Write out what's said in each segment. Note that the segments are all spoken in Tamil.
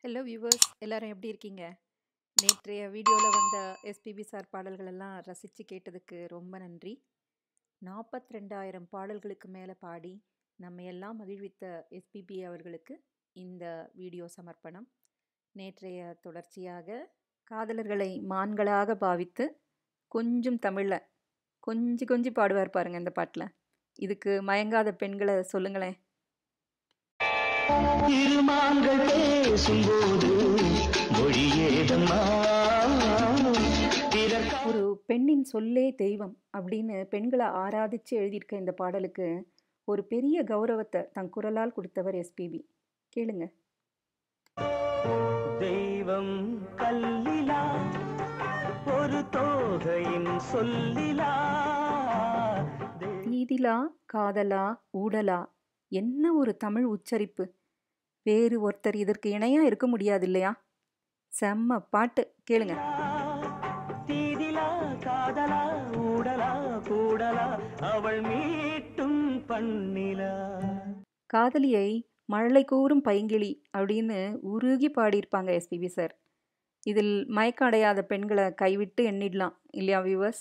ஹலோ வியூவர்ஸ் எல்லாரும் எப்படி இருக்கீங்க நேற்றைய வீடியோவில் வந்த எஸ்பிபி சார் பாடல்கள் எல்லாம் ரசித்து கேட்டதுக்கு ரொம்ப நன்றி நாற்பத்தி ரெண்டாயிரம் பாடல்களுக்கு மேலே பாடி நம்ம எல்லாம் மகிழ்வித்த எஸ்பிபி அவர்களுக்கு இந்த வீடியோ சமர்ப்பணம் நேற்றைய தொடர்ச்சியாக காதலர்களை மான்களாக பாவித்து கொஞ்சம் தமிழில் கொஞ்சம் கொஞ்சம் பாடுவார் பாருங்க இந்த பாட்டில் இதுக்கு மயங்காத பெண்களை சொல்லுங்களேன் இருமாங்கள் பேசும்போது மொழியேதம்மா பிறர் ஒரு பெண்ணின் சொல்லே தெய்வம் அப்படின்னு பெண்களை ஆராதிச்சு எழுதியிருக்க இந்த பாடலுக்கு ஒரு பெரிய கௌரவத்தை தன் குரலால் கொடுத்தவர் எஸ்பிபி கேளுங்க தெய்வம் கல்லிலா ஒரு தோகையின் சொல்லிலா தெய்வம் தீதிலா காதலா ஊடலா என்ன ஒரு தமிழ் உச்சரிப்பு வேறு ஒருத்தர் இதற்கு இணையா இருக்க முடியாது இல்லையா செம்ம பாட்டு கேளுங்க தீதிலா காதலா ஊடலா கூடலா அவள் மீட்டும் பண்ணிலா காதலியை மழலை கூறும் பைங்கிளி அப்படின்னு உருகி பாடியிருப்பாங்க எஸ்பிபி சார் இதில் மயக்கம் அடையாத பெண்களை கைவிட்டு எண்ணிடலாம் இல்லையா வியூவர்ஸ்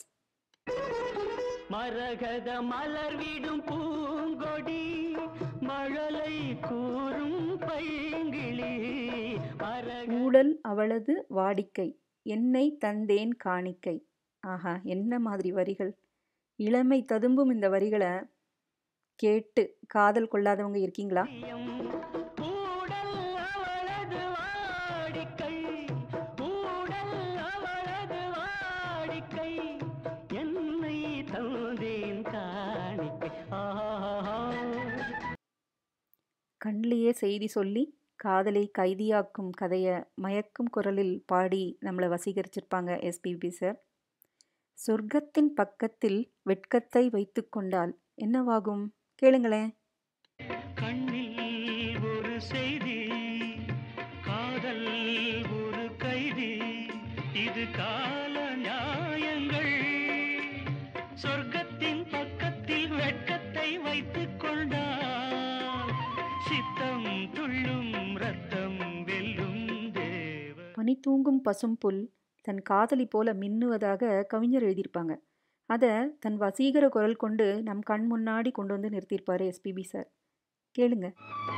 மரகத மலர் விடும் பூங்கொடி மழலை கூறும் பைங்கிளி மரக ஊடல் அவளது வாடிக்கை என்னை தந்தேன் காணிக்கை ஆஹா என்ன மாதிரி வரிகள் இளமை ததும்பும் இந்த வரிகளை கேட்டு காதல் கொள்ளாதவங்க இருக்கீங்களா ஊடல் அவளது வாடிக்கை ஊடல் அவளது வாடிக்கை என்னை தந்தேன் காணிக்கை ஆஹா கண்ணிலேயே செய்தி சொல்லி காதலை கைதியாக்கும் கதையை மயக்கும் குரலில் பாடி நம்மளை வசீகரிச்சிருப்பாங்க எஸ்பிபி சார் சொர்க்கத்தின் பக்கத்தில் வெட்கத்தை வைத்துக்கொண்டால் என்னவாகும் கேளுங்களேன் கண்ணில் ஒரு செய்தி காதல் ஒரு கைதி இது கால நியாயங்கள் சொர்க்கத்தின் பக்கத்தில் வெட்கத்தை வைத்துக் கொண்டால் சித்தம் துள்ளும் ரத்தம் வெல்லும் தேவ பனி தூங்கும் பசும்புல் தன் காதலி போல மின்னுவதாக கவிஞர் எழுதியிருப்பாங்க அதை தன் வசீகர குரல் கொண்டு நம் கண் முன்னாடி கொண்டு வந்து நிறுத்தியிருப்பாரு எஸ்பிபி சார் கேளுங்க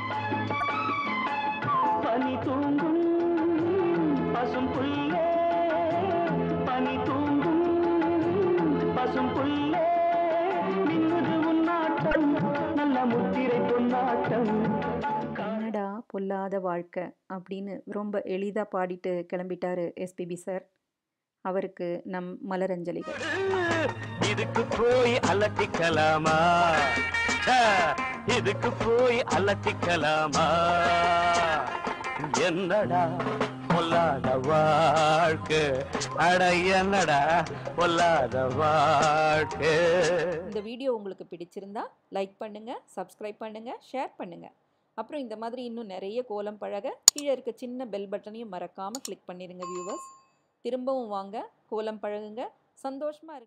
பனி தூங்கும் பசும் புல்லே பனி தூங்கும் பசும் புல்லே மின்னுது உன்னாட்டம் நல்ல முத்திரை பொன்னாட்டம் என்னடா பொல்லாத வாழ்க்கை அப்படின்னு ரொம்ப எளிதாக பாடிட்டு கிளம்பிட்டாரு எஸ்பிபி சார் அவருக்கு நம் மலரஞ்சலிகள் இதுக்கு போய் அலட்டிக்கலாமா ச்சே, இதுக்கு போய் அலட்டிக்கலாமா என்னடா பொல்லாத வாழ்க்கை அட என்னடா பொல்லாத வாழ்க்கை இந்த வீடியோ உங்களுக்கு பிடிச்சிருந்தா லைக் பண்ணுங்க சப்ஸ்கிரைப் பண்ணுங்க ஷேர் பண்ணுங்க அப்புறம் இந்த மாதிரி இன்னும் நிறைய கோலம் பழக கீழே இருக்க சின்ன பெல் பட்டனையும் மறக்காம கிளிக் பண்ணிருங்க வியூவர்ஸ் திரும்பவும் வாங்க கோலம் பழகுங்க சந்தோஷமா இருங்க